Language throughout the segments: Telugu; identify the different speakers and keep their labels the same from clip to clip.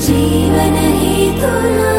Speaker 1: जीवन हेतुना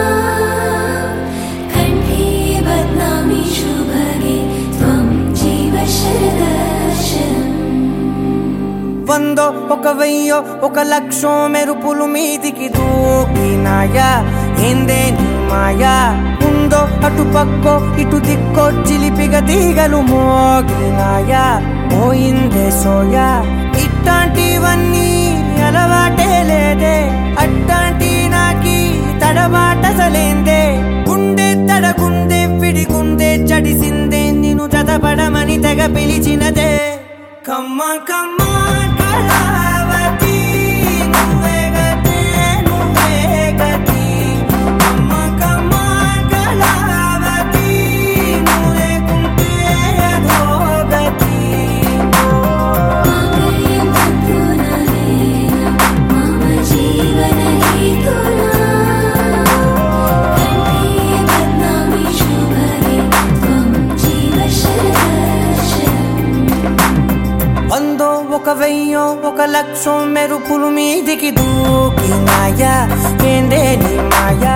Speaker 1: कण्ठे बध्नामि शुभगे त्वं जीव शरदर्शनम्
Speaker 2: వందో ఒక వెయ్యో ఒక లక్షో మెరుపులు మీదికి దూకినాయా ఏందే నీ మాయా ఉందో అటు పక్కో ఇటు దిక్కో చిలిపిగ తీగలు మోగినాయా పోయిందే సోయా ఇట్లాంటివన్నీ అలవాటే లేదే అట్టాంటి నాకి తడబాటసలేందే గుండె తడగుందే విడిగుందే చడిసిందే నిన్ను చదపడమని తెగ పిలిచినదే కమ్మ కమ్మ కళావతి నువ్వే గతే నువ్వే గతి కమ్మ కమ్మ కళావతి నువ్వు లేకుంటే అదో గతి
Speaker 1: माङ्गल्यं तन्तुननेन मम जीवन हेतुना कण्ठे बध्नामि शुभगे त्वं जीव शरदर्शनम्
Speaker 2: వందో ఒక వెయ్యో ఒక లక్షం మెరుపులు మీదికి దూకినాయా ఏందే నీ మాయా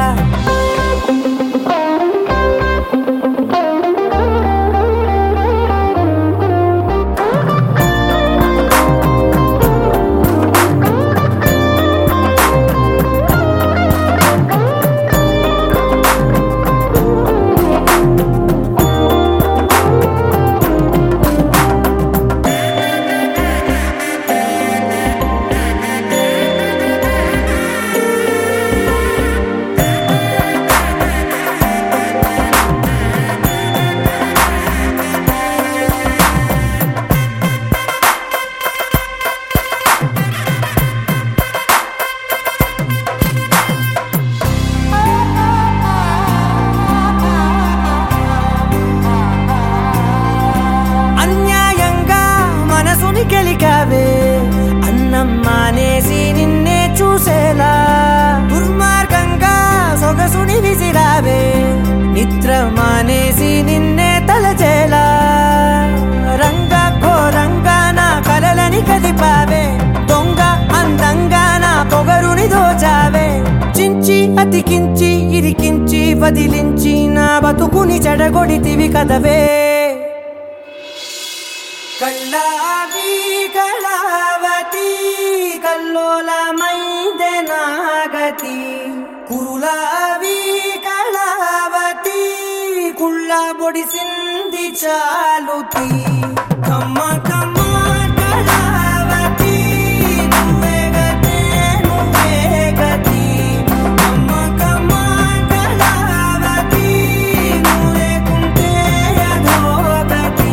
Speaker 2: అన్యాయంగా మనసుని గెలికావే అన్నం మానేసి నిన్నే చూసేలా దుర్మార్గంగా సొగసుని విసిరావే నిద్ర మానేసి నిన్నే తలచేలా రంగా ఘోరంగా నా కలలని కదిపావే దొంగ అందంగా నా పొగరుని దోచావే చించి అతికించి ఇరికించి వదిలించి నా బతుకుని చెడగొడితివి కదవే కళ్ళావి కళావతి కల్లోలమైందే నాగతి కురులావి కళావతి కుళ్ళ బొడిసింది చాలుతి కమ్మ కమ్మ కళావతి నువ్వే గతే నువ్వే గతి కమ్మ కమ్మ కళావతి నువ్వు లేకుంటే అదో గతి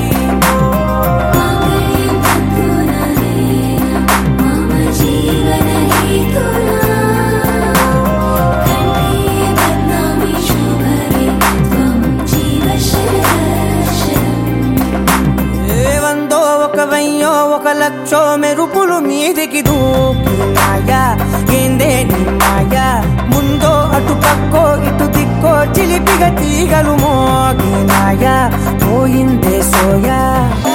Speaker 1: माङ्गल्यं तन्तुननेन मम जीवन हेतुना कण्ठे बध्नामि शुभगे त्वं जीव शरदर्शनम्
Speaker 2: ఏ వందో ఒక వెయ్యో ఒక లక్షో మెరుపులు మీదికి దూకినాయా ఏందే నీ మాయా ముందో అటు పక్కో ఇటు దిక్కో చిలిపిగ తీగలు మోగినాయా పోయిందే సోయా